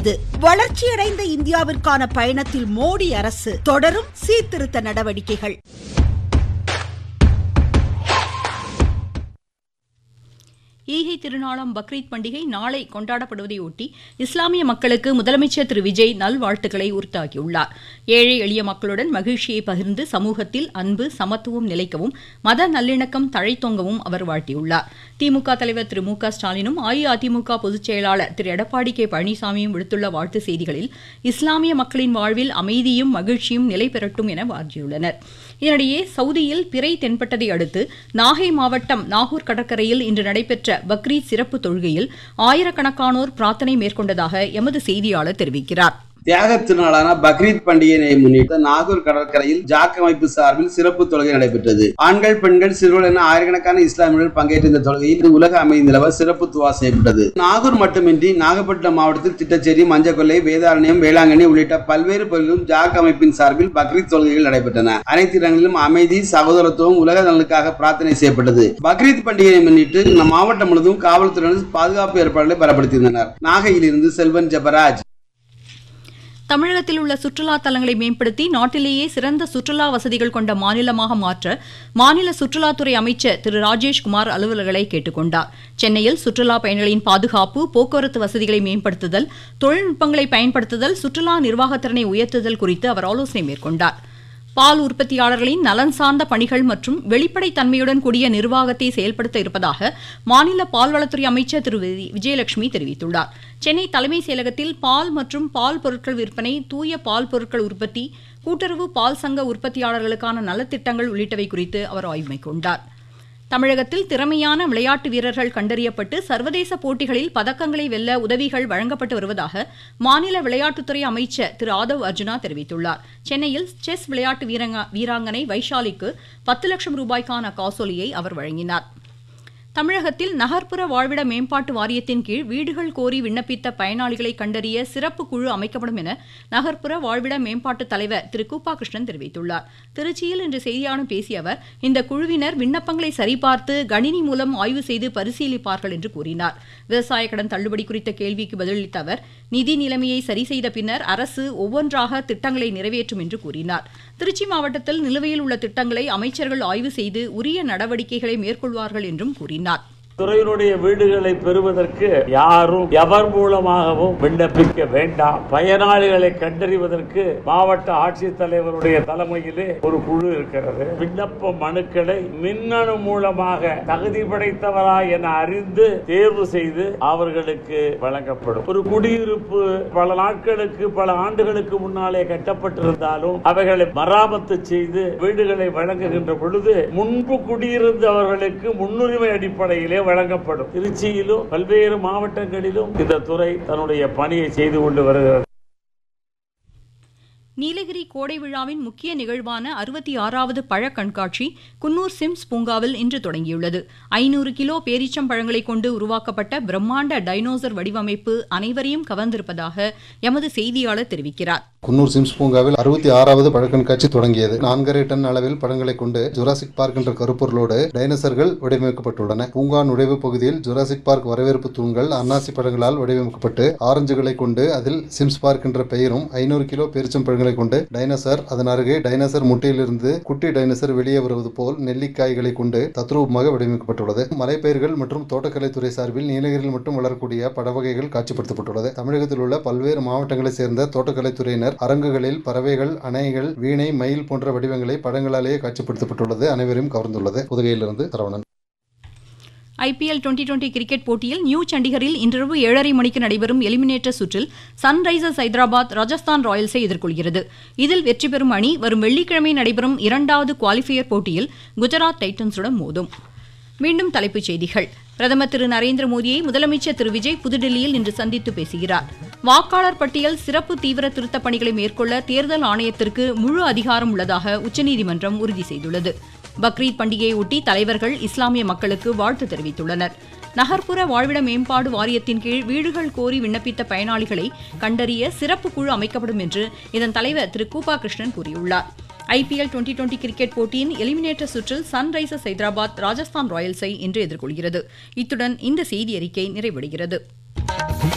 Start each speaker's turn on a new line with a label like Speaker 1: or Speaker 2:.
Speaker 1: உள்ளது வளர்ச்சியடைந்த இந்தியாவிற்கான பயணத்தில் மோடி அரசு தொடரும் சீர்திருத்த நடவடிக்கைகள்
Speaker 2: ஈகை திருநாளாம் பக்ரீத் பண்டிகை நாளை கொண்டாடப்படுவதையொட்டி இஸ்லாமிய மக்களுக்கு முதலமைச்சர் திரு விஜய் நல்வாழ்த்துக்களை உறுத்தாக்கியுள்ளார் ஏழை எளிய மக்களுடன் மகிழ்ச்சியை பகிர்ந்து சமூகத்தில் அன்பு சமத்துவம் நிலைக்கவும் மத நல்லிணக்கம் தழைத்தோங்கவும் அவர் வாழ்த்தியுள்ளார் திமுக தலைவர் திரு மு க ஸ்டாலினும் அஇஅதிமுக பொதுச் செயலாளர் திரு எடப்பாடி கே பழனிசாமியும் விடுத்துள்ள வாழ்த்து செய்திகளில் இஸ்லாமிய மக்களின் வாழ்வில் அமைதியும் மகிழ்ச்சியும் நிலை பெறட்டும் என வாழ்த்தியுள்ளனர் இதனிடையே சவுதியில் பிறை தென்பட்டதை அடுத்து நாகை மாவட்டம் நாகூர் கடற்கரையில் இன்று நடைபெற்ற பக்ரீத் சிறப்பு தொழுகையில் ஆயிரக்கணக்கானோர் பிரார்த்தனை மேற்கொண்டதாக எமது செய்தியாளர் தெரிவிக்கிறார்
Speaker 3: தியாக திருநாளான பக்ரீத் பண்டிகையை முன்னிட்டு நாகூர் கடற்கரையில் ஜாக் அமைப்பு சார்பில் சிறப்பு தொழுகை நடைபெற்றது ஆண்கள் பெண்கள் சிறுவர்கள் என ஆயிரக்கணக்கான இஸ்லாமியர்கள் பங்கேற்ற இந்த தொழுகையில் உலக அமைதி நிலவ சிறப்பு துவா செய்யப்பட்டது நாகூர் மட்டுமின்றி நாகப்பட்டினம் மாவட்டத்தில் திட்டச்சேரி மஞ்சக்கொல்லை வேதாரண்யம் வேளாங்கண்ணி உள்ளிட்ட பல்வேறு பகுதிகளிலும் ஜாக் அமைப்பின் சார்பில் பக்ரீத் தொழுகைகள் நடைபெற்றன அனைத்து இடங்களிலும் அமைதி சகோதரத்துவம் உலக நலனுக்காக பிரார்த்தனை செய்யப்பட்டது பக்ரீத் பண்டிகையை முன்னிட்டு நம் மாவட்டம் முழுவதும் காவல்துறையினர் பாதுகாப்பு ஏற்பாடுகளை பலப்படுத்தியிருந்தனர் நாகையில் இருந்து செல்வன் ஜபராஜ்
Speaker 2: தமிழகத்தில் உள்ள சுற்றுலா தலங்களை மேம்படுத்தி நாட்டிலேயே சிறந்த சுற்றுலா வசதிகள் கொண்ட மாநிலமாக மாற்ற மாநில சுற்றுலாத்துறை அமைச்சர் திரு ராஜேஷ்குமார் அலுவலர்களை கேட்டுக்கொண்டார் சென்னையில் சுற்றுலா பயணிகளின் பாதுகாப்பு போக்குவரத்து வசதிகளை மேம்படுத்துதல் தொழில்நுட்பங்களை பயன்படுத்துதல் சுற்றுலா நிர்வாகத்திறனை உயர்த்துதல் குறித்து அவர் ஆலோசனை மேற்கொண்டார் பால் உற்பத்தியாளர்களின் நலன் சார்ந்த பணிகள் மற்றும் வெளிப்படைத் தன்மையுடன் கூடிய நிர்வாகத்தை செயல்படுத்த இருப்பதாக மாநில பால்வளத்துறை அமைச்சர் திரு வி- விஜயலட்சுமி தெரிவித்துள்ளார் சென்னை தலைமைச் செயலகத்தில் பால் மற்றும் பால் பொருட்கள் விற்பனை தூய பால் பொருட்கள் உற்பத்தி கூட்டுறவு பால் சங்க உற்பத்தியாளர்களுக்கான நலத்திட்டங்கள் உள்ளிட்டவை குறித்து அவர் ஆய்வு மேற்கொண்டார் தமிழகத்தில் திறமையான விளையாட்டு வீரர்கள் கண்டறியப்பட்டு சர்வதேச போட்டிகளில் பதக்கங்களை வெல்ல உதவிகள் வழங்கப்பட்டு வருவதாக மாநில விளையாட்டுத்துறை அமைச்சர் திரு ஆதவ் அர்ஜுனா தெரிவித்துள்ளார் சென்னையில் செஸ் விளையாட்டு வீரங்க வீராங்கனை வைஷாலிக்கு பத்து லட்சம் ரூபாய்க்கான காசோலியை அவர் வழங்கினார் தமிழகத்தில் நகர்ப்புற வாழ்விட மேம்பாட்டு வாரியத்தின் கீழ் வீடுகள் கோரி விண்ணப்பித்த பயனாளிகளை கண்டறிய சிறப்பு குழு அமைக்கப்படும் என நகர்ப்புற வாழ்விட மேம்பாட்டு தலைவர் திரு கூப்பா கிருஷ்ணன் தெரிவித்துள்ளார் திருச்சியில் இன்று செய்தியாளர்களிடம் பேசிய அவர் இந்த குழுவினர் விண்ணப்பங்களை சரிபார்த்து கணினி மூலம் ஆய்வு செய்து பரிசீலிப்பார்கள் என்று கூறினார் விவசாய கடன் தள்ளுபடி குறித்த கேள்விக்கு பதிலளித்த அவர் நிதி நிலைமையை சரி செய்த பின்னர் அரசு ஒவ்வொன்றாக திட்டங்களை நிறைவேற்றும் என்று கூறினார் திருச்சி மாவட்டத்தில் நிலுவையில் உள்ள திட்டங்களை அமைச்சர்கள் ஆய்வு செய்து உரிய நடவடிக்கைகளை மேற்கொள்வார்கள் என்றும் கூறினார்
Speaker 4: துறையினுடைய வீடுகளை பெறுவதற்கு யாரும் எவர் மூலமாகவும் விண்ணப்பிக்க வேண்டாம் பயனாளிகளை கண்டறிவதற்கு மாவட்ட ஆட்சித்தலைவருடைய தலைமையிலே ஒரு குழு இருக்கிறது விண்ணப்ப மனுக்களை மின்னணு மூலமாக தகுதி படைத்தவரா என அறிந்து தேர்வு செய்து அவர்களுக்கு வழங்கப்படும் ஒரு குடியிருப்பு பல நாட்களுக்கு பல ஆண்டுகளுக்கு முன்னாலே கட்டப்பட்டிருந்தாலும் அவைகளை மராமத்து செய்து வீடுகளை வழங்குகின்ற பொழுது முன்பு குடியிருந்தவர்களுக்கு முன்னுரிமை அடிப்படையிலே வழங்கப்படும் திருச்சியிலும் பல்வேறு மாவட்டங்களிலும் இந்த துறை தன்னுடைய பணியை செய்து கொண்டு வருகிறது
Speaker 2: நீலகிரி கோடை விழாவின் முக்கிய நிகழ்வான அறுபத்தி ஆறாவது பழ கண்காட்சி குன்னூர் சிம்ஸ் பூங்காவில் இன்று தொடங்கியுள்ளது ஐநூறு கிலோ பேரீச்சம் பழங்களை கொண்டு உருவாக்கப்பட்ட பிரம்மாண்ட டைனோசர் வடிவமைப்பு அனைவரையும் கவர்ந்திருப்பதாக எமது செய்தியாளர் தெரிவிக்கிறார்
Speaker 5: குன்னூர் சிம்ஸ் பூங்காவில் அறுபத்தி ஆறாவது பழக்கண்காட்சி தொடங்கியது நான்கரை டன் அளவில் பழங்களை கொண்டு ஜுராசிக் பார்க் என்ற கருப்பொருளோடு டைனோசர்கள் வடிவமைக்கப்பட்டுள்ளன பூங்கா நுழைவு பகுதியில் ஜுராசிக் பார்க் வரவேற்பு தூண்கள் அன்னாசி பழங்களால் வடிவமைக்கப்பட்டு ஆரஞ்சுகளை கொண்டு அதில் சிம்ஸ் பார்க் என்ற பெயரும் ஐநூறு கிலோ பேரிச்சம் பழங்களை கொண்டு டைனோசர் அதன் அருகே டைனோசர் முட்டையிலிருந்து குட்டி டைனோசர் வெளியே வருவது போல் நெல்லிக்காய்களை கொண்டு தத்ரூபமாக வடிவமைக்கப்பட்டுள்ளது மலைப்பயிர்கள் மற்றும் தோட்டக்கலைத்துறை சார்பில் நீலகிரியில் மட்டும் வளரக்கூடிய பழ வகைகள் காட்சிப்படுத்தப்பட்டுள்ளது தமிழகத்தில் உள்ள பல்வேறு மாவட்டங்களைச் சேர்ந்த தோட்டக்கலைத்துறையினர் அரங்குகளில் பறவைகள் அணைகள் வீணை மயில் போன்ற வடிவங்களை படங்களாலேயே காட்சிப்படுத்தப்பட்டுள்ளது அனைவரையும் கவர்ந்துள்ளது புதுகையிலிருந்து Saravanan
Speaker 2: IPL twenty twenty cricket போட்டியில் நியூ சண்டிகரில் இன்றிரவு ஏழரை மணிக்கு நடைபெறும் எலிமினேட்டர் சுற்றில் சன்ரைசர்ஸ் ஹைதராபாத் ராஜஸ்தான் ராயல்ஸை எதிர்கொள்கிறது இதில் வெற்றி பெறும் அணி வரும் வெள்ளிக்கிழமை நடைபெறும் இரண்டாவது குவாலிஃபயர் போட்டியில் குஜராத் டைட்டன்ஸுடன் மோதும் மீண்டும் தலைப்புச் செய்திகள் பிரதமர் திரு நரேந்திர மோடியை முதலமைச்சர் திரு விஜய் புதுடில்லியில் இன்று சந்தித்து பேசுகிறார் வாக்காளர் பட்டியல் சிறப்பு தீவிர திருத்தப் பணிகளை மேற்கொள்ள தேர்தல் ஆணையத்திற்கு முழு அதிகாரம் உள்ளதாக உச்சநீதிமன்றம் உறுதி செய்துள்ளது பக்ரீத் பண்டிகையை ஒட்டி தலைவர்கள் இஸ்லாமிய மக்களுக்கு வாழ்த்து தெரிவித்துள்ளனர் நகர்ப்புற வாழ்விட மேம்பாடு வாரியத்தின் கீழ் வீடுகள் கோரி விண்ணப்பித்த பயனாளிகளை கண்டறிய சிறப்பு குழு அமைக்கப்படும் என்று இதன் தலைவர் திரு கூபா கிருஷ்ணன் கூறியுள்ளார் ஐபிஎல் டுவெண்டி டுவெண்டி கிரிக்கெட் போட்டியின் எலிமினேட்டர் சுற்றில் சன்ரைசர்ஸ் ஹைதராபாத் ராஜஸ்தான் ராயல்ஸை இன்று எதிர்கொள்கிறது இத்துடன் இந்த செய்தி அறிக்கை நிறைவடைகிறது